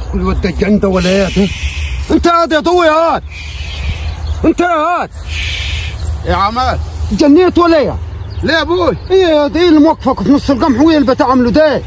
كل ودك عنده ولايات ها؟ انت هاد يا ضوي هاد انت هاد يا عمال جنيت ولا يا ليه يا ابوي ايه دي اللي موقفك في نص القمح وين اللي بتعملوا ده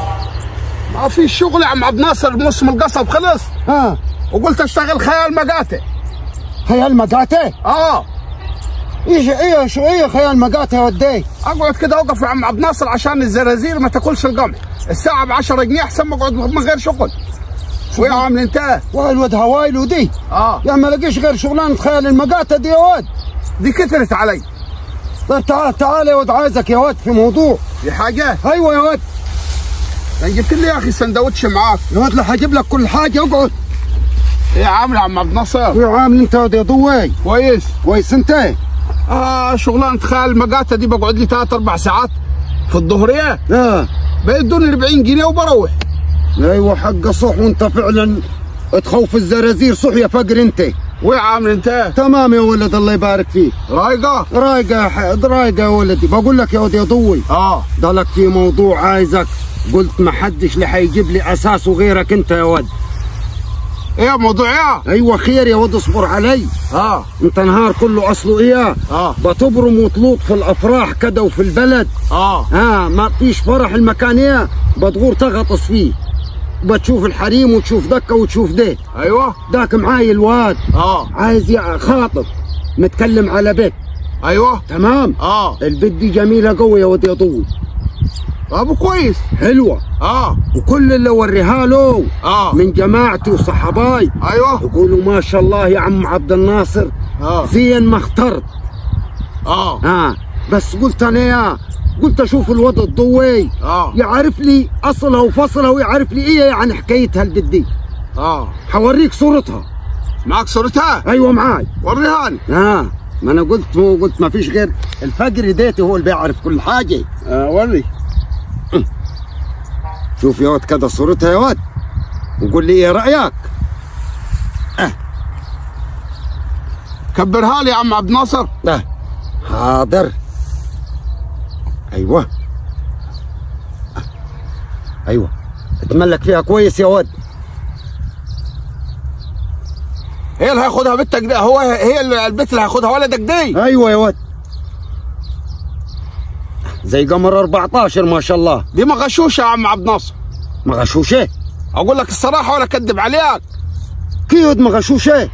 ما في شغل يا عم عبد الناصر موسم القصب خلص ها وقلت اشتغل خيال مقاتل خيال مقاته اه ايش ايه شو ايه خيال مقاته يا ودي اقعد كده اوقف يا عم عبد الناصر عشان الزرازير ما تاكلش القمح الساعه ب 10 جنيه احسن ما اقعد من غير شغل شو يا عم انت والواد هوايل ودي اه يا ما لقيش غير شغلانه خيال المقاته دي يا واد دي كترت علي طيب تعال تعال يا واد عايزك يا واد في موضوع دي حاجه ايوه يا واد يعني جبت لي يا اخي سندوتش معاك يا واد لا حجيب لك كل حاجه اقعد ايه يا عم يا عم عبد الناصر يا عامل انت يا ضوي كويس كويس انت اه شغلانه خيال المقاتة دي بقعد لي ثلاث اربع ساعات في الظهريه اه بيدوني 40 جنيه وبروح ايوه حق صح وانت فعلا تخوف الزرازير صح يا فقر انت ويا عامل انت تمام يا ولد الله يبارك فيك رايقه رايقه يا ح- رايقه يا ولدي بقول لك يا ولد يا ضوي اه ضلك في موضوع عايزك قلت ما حدش اللي حيجيب لي اساسه غيرك انت يا ولد ايه موضوع ايه ايوه خير يا ولد اصبر علي اه انت نهار كله اصله اياه اه بتبرم وتلوط في الافراح كده وفي البلد اه ها ما فيش فرح المكان اياه بتغور تغطس فيه بتشوف الحريم وتشوف دكه وتشوف ده ايوه داك معاي الواد اه عايز يع- خاطب متكلم على بيت ايوه تمام اه البيت دي جميله قوي يا ود يا ضوي ابو كويس حلوه اه وكل اللي اوريها له اه من جماعتي وصحباي ايوه يقولوا ما شاء الله يا عم عبد الناصر اه زين ما اخترت اه ها بس قلت انا يا قلت اشوف الوضع الضوي اه يعرف لي اصلها وفصلها ويعرف لي ايه يعني حكايتها البت دي اه حوريك صورتها معك صورتها ايوه معاي وريهاني ها ما انا قلت مو قلت ما فيش غير الفقر ديتي هو اللي بيعرف كل حاجه آه وري شوف يا واد كذا صورتها يا واد وقول لي ايه رايك كبرها لي يا عم عبد الناصر اه حاضر ايوه آه. ايوه اتملك فيها كويس يا واد هي اللي هياخدها بنتك دي هو هي اللي البنت اللي هياخدها ولدك دي ايوه يا واد زي قمر 14 ما شاء الله دي ما غشوشه يا عم عبد الناصر ما غشوشه اقول لك الصراحه ولا اكذب عليك كيود ما غشوشه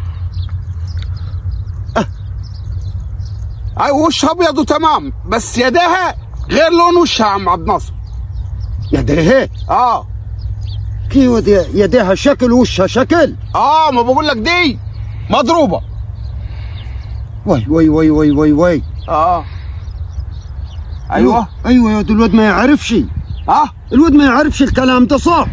اي وش ابيض وتمام بس يديها غير لون وشها يا عم عبد الناصر يديها اه كيود يديها شكل وشها شكل اه ما بقول لك دي مضروبه وي وي وي وي وي وي اه ايوه ايوه يا ولد الواد ما يعرفش اه الواد ما يعرفش الكلام ده صح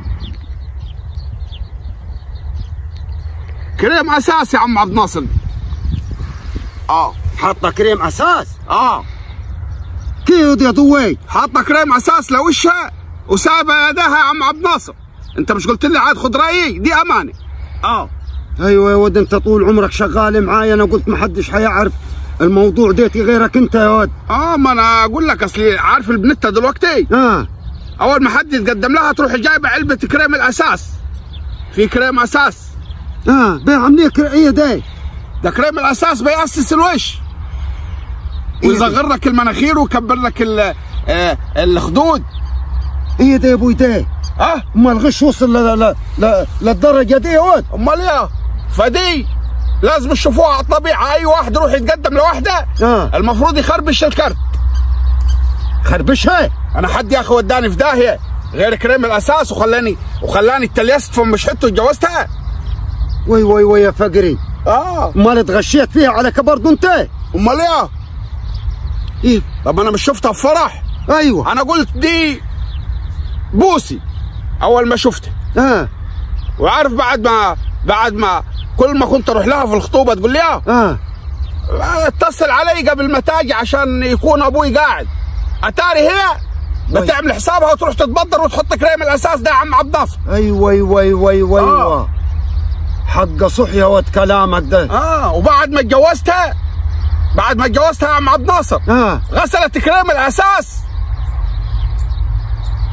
كريم اساس يا عم عبد الناصر اه حاطه كريم اساس اه كيود يا ضوي حاطه كريم اساس لوشها وسايبه يدها يا عم عبد الناصر انت مش قلت لي عاد خد رايي دي امانه اه ايوه يا ود انت طول عمرك شغال معاي انا قلت ما حدش حيعرف الموضوع ديتي غيرك انت يا ود اه ما انا اقول لك اصلي عارف البنتة دلوقتي اه اول ما حد يتقدم لها تروح جايبه علبه كريم الاساس في كريم اساس اه بيع عمليه كرئيه دي ده كريم الاساس بيأسس الوش ويصغر لك المناخير ويكبر لك ال- آه، الخدود ايه ده يا ابوي ده اه ما الغش وصل ل... ل... ل... للدرجه دي يا ود امال ايه فدي لازم تشوفوها على الطبيعه اي واحد يروح يتقدم لوحده اه المفروض يخربش الكرت خربشها انا حد يا اخي وداني في داهيه غير كريم الاساس وخلاني وخلاني اتليست في مشحته واتجوزتها وي وي وي يا فقري اه مال اتغشيت فيها على برضه انت امال ايه ايه طب انا مش شفتها في فرح ايوه انا قلت دي بوسي اول ما شفتها اه وعارف بعد ما بعد ما كل ما كنت اروح لها في الخطوبه تقول لي اه اه اتصل علي قبل ما تاجي عشان يكون ابوي قاعد اتاري هي بتعمل حسابها وتروح تتبدر وتحط كريم الاساس ده يا عم عبد الناصر اي وي وي وي وي آه. حق صح يا ود كلامك ده اه وبعد ما اتجوزتها بعد ما اتجوزتها يا عم عبد الناصر اه غسلت كريم الاساس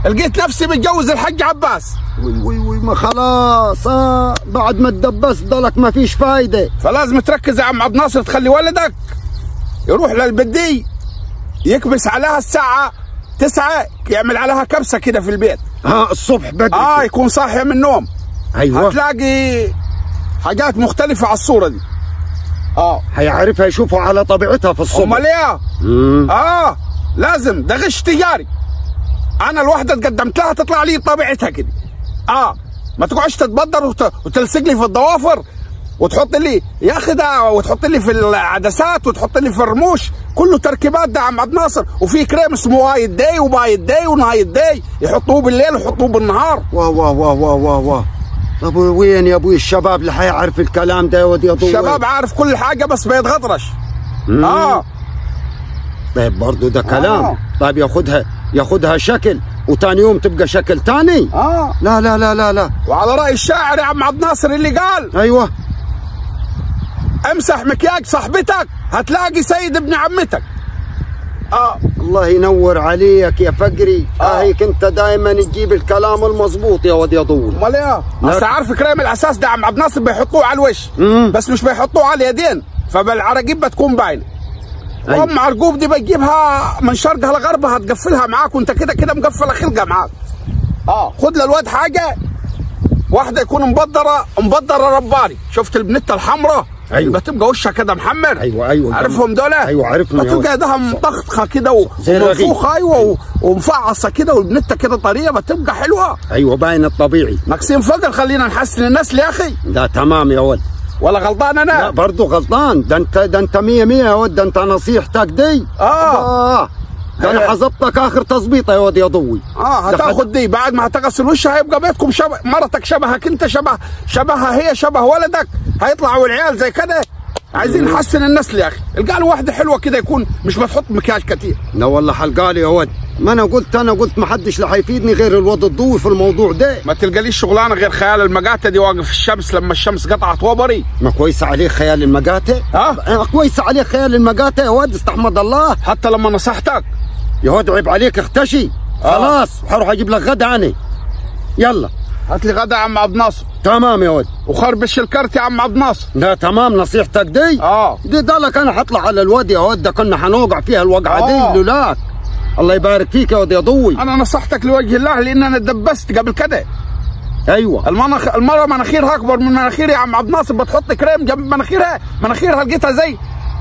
لقيت نفسي متجوز الحاج عباس وي وي وي ما خلاص آه بعد ما تدبست ضلك ما فيش فايده فلازم تركز يا عم عبد الناصر تخلي ولدك يروح للبدي يكبس عليها الساعة تسعة يعمل عليها كبسة كده في البيت ها الصبح بدري اه يكون صاحي من النوم ايوه هتلاقي حاجات مختلفة على الصورة دي اه هيعرفها يشوفوا على طبيعتها في الصبح امال ايه مم. اه لازم ده غش تجاري انا الواحدة قدمت لها تطلع لي طبيعتها كده اه ما تقعدش تتبدر وت... وتلصق لي في الضوافر وتحط لي يا اخي ده وتحط لي في العدسات وتحط لي في الرموش كله تركيبات ده يا عم عبد الناصر وفي كريم اسمه وايت داي وبايت داي ونايت داي يحطوه بالليل ويحطوه بالنهار واه واه واه واه واه واه طب وين يا ابوي الشباب اللي حيعرف الكلام ده يا ود يا ضوي الشباب عارف كل حاجه بس بيتغطرش مم. اه طيب برضه ده كلام آه. طيب ياخدها ياخدها شكل وتاني يوم تبقى شكل تاني اه لا لا لا لا لا وعلى راي الشاعر يا عم عبد الناصر اللي قال ايوه امسح مكياج صاحبتك هتلاقي سيد ابن عمتك اه الله ينور عليك يا فقري آه. آه. هيك انت دائما تجيب الكلام المظبوط يا ود يا ضوي امال ايه لا. بس عارف كريم الاساس ده عم عبد الناصر بيحطوه على الوش مم. بس مش بيحطوه على اليدين فبالعراقيب بتكون باينه أيوة. وام عرقوب دي بتجيبها من شرقها لغربها تقفلها معاك وانت كده كده مقفله خلقه معاك اه خد للواد حاجه واحده يكون مبدره مبدره رباني شفت البنته الحمراء أيوة. بتبقى وشها كده محمر ايوه ايوه عارفهم دول ايوه عارفهم يا بتبقى ولد. يدها مطخخه كده و- زي الرغيف. ومنفوخه ايوه و- ومفعصه كده والبنته كده طريه بتبقى حلوه ايوه باين الطبيعي ناقصين فقر خلينا نحسن النسل يا اخي ده تمام يا ولد ولا غلطان لا انا برضه غلطان ده انت ده انت مية مية يا ولد ده انت نصيحتك دي اه اه ده أيوة. انا حظبتك اخر تظبيطه يا ولد يا ضوي اه ده هتاخد دي بعد ما هتغسل وشها هيبقى بيتكم شبه مرتك شبهك انت شبه شبهها هي شبه ولدك هيطلعوا العيال زي كده عايزين نحسن النسل يا اخي القى له واحده حلوه كده يكون مش بتحط مكياج كتير لا والله حلقالي يا ولد ما انا قلت انا قلت ما حدش اللي حيفيدني غير الواد الضوي في الموضوع ده ما تلقاليش شغلانه غير خيال المقاتة دي واقف في الشمس لما الشمس قطعت وبري ما كويس عليه خيال المقاتة اه كويس عليه خيال المقاتة يا ولد استحمد الله حتى لما نصحتك يا ولد عيب عليك اختشي آه. خلاص حروح اجيب لك غدا انا يلا هات لي غدا يا عم عبد الناصر تمام يا ولد وخربش الكرت يا عم عبد الناصر لا تمام نصيحتك دي اه دي ضلك انا حطلع على الواد يا ود ده كنا حنوقع فيها الوقعه آه. دي لولاك الله يبارك فيك يا ود يا ضوي انا نصحتك لوجه الله لان انا دبست قبل كده ايوه المناخ المرة مناخيرها اكبر من مناخيري يا عم عبد الناصر بتحط كريم جنب مناخيرها مناخيرها لقيتها زي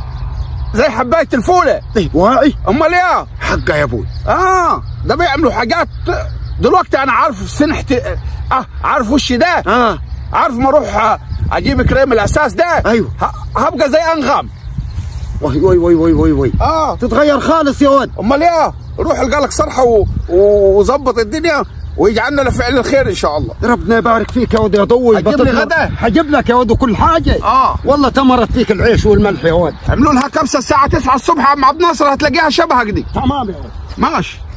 زي حبايه الفوله إيه واعي امال ايه حقه يا ابوي اه ده بيعملوا حاجات دلوقتي انا عارف سنحت اه عارف وشي ده اه عارف ما اروح آه، اجيب كريم الاساس ده أيوه. ه- هبقى زي انغام وي وي وي وي وي وي اه تتغير خالص يا ود امال ايه روح القى لك صرحه و- وظبط الدنيا ويجعلنا لفعل الخير ان شاء الله ربنا يبارك فيك يا ود يا ضوي هتجيب لي بتطلع- غدا؟ حجيب لك يا ود كل حاجه اه والله تمرت فيك العيش والملح يا ود عملوا لها كبسه الساعه 9 الصبح يا عم عبد الناصر هتلاقيها شبهك دي تمام يا ود ماشي